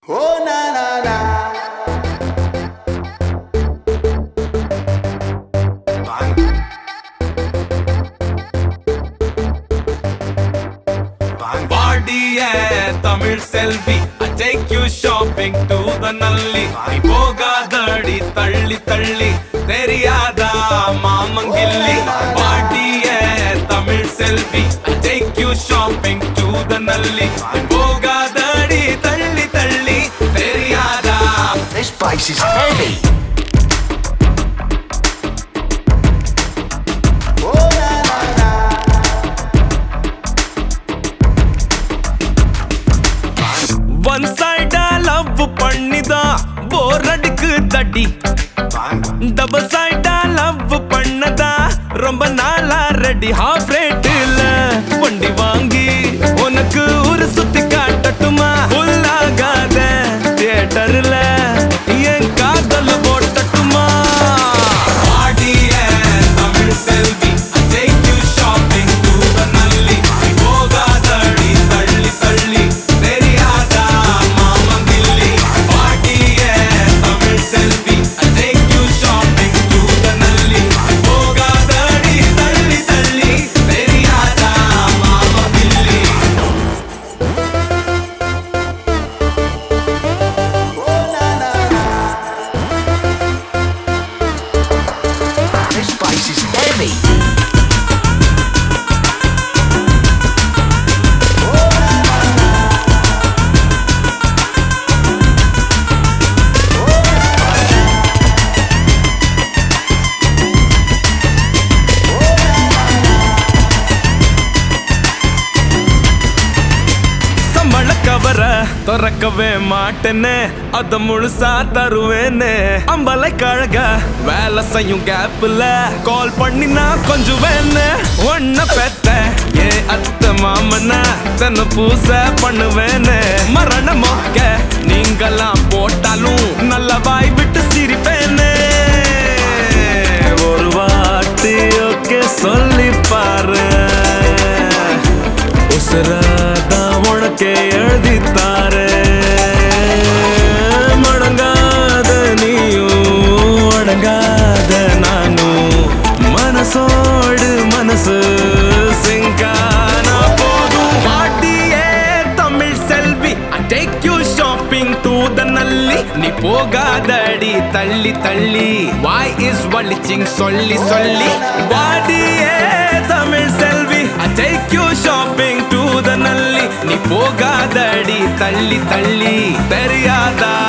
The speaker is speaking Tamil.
Oh na na na. பாடிய தமிழ் செல்வி I take you shopping to the நல்லி நீ போகாதடி தள்ளி தள்ளி தெரியாதா மாமங்கில்லி பாடிய தமிழ் செல்வி I take you shopping to the நல்லி நீ போகாதடி தள்ளி தள்ளி தெரியாதா This place is heavy. Oh na na na. One சைடா லவ் பண்ணிதான் போர் அடிக்கு தடி டபுள் சைடா லவ் பண்ணதா ரொம்ப நாளா ரெடி ஹாஃப் ரேட்டுல வண்டி வாங்கி உனக்கு ஒரு சுத்தி காட்டட்டுமா புல்லாகாத தியேட்டர்ல என் காதல் போட்டட்டுமா ஆடிய தமிழ் செல்வி I take you shopping to the நல்லி போகாதடி தள்ளி தள்ளி தெரியாதா மாமங்கில்லி பாடிய தமிழ் செல்வி I take you shopping to the நல்லி போகாதடி தள்ளி தள்ளி தெரியாதா மாமங்கில்லி Oh na na na. This place is heavy. சம்பள கவர திறக்கவே மாட்டேன்னு அத முழுசா தருவேன்னு அம்பலை கழக வேலை செய்யும் கேப்ல கால் பண்ணி நான் கொஞ்சம் வேணு ஒன்ன பெத்த ஏ அத்த மாமனா தன்னை பூச பண்ணுவேன்னு மரண மொக்க நீங்கெல்லாம் போட்டாலும் நல்ல வாய் விட்டு சிரிப்பேன்னு ஒரு வாட்டி ஓகே சொல்லி பாரு உசுராதான் உனக்கே எழுதித்தாரு மடங்காத நீயும் அடங்காத நானும் மனசோடு மனசு சிங்கானா போதும் பாட்டியே தமிழ் செல்வி I take you shopping to the நல்லி நீ போகாதடி தள்ளி தள்ளி வாய் இஸ் வலிச்சிங் சொல்லி சொல்லி பாடியே தமிழ் செல்வி I take you shopping to the நல்லி நீ போகாதடி தள்ளி தள்ளி தெரியாதா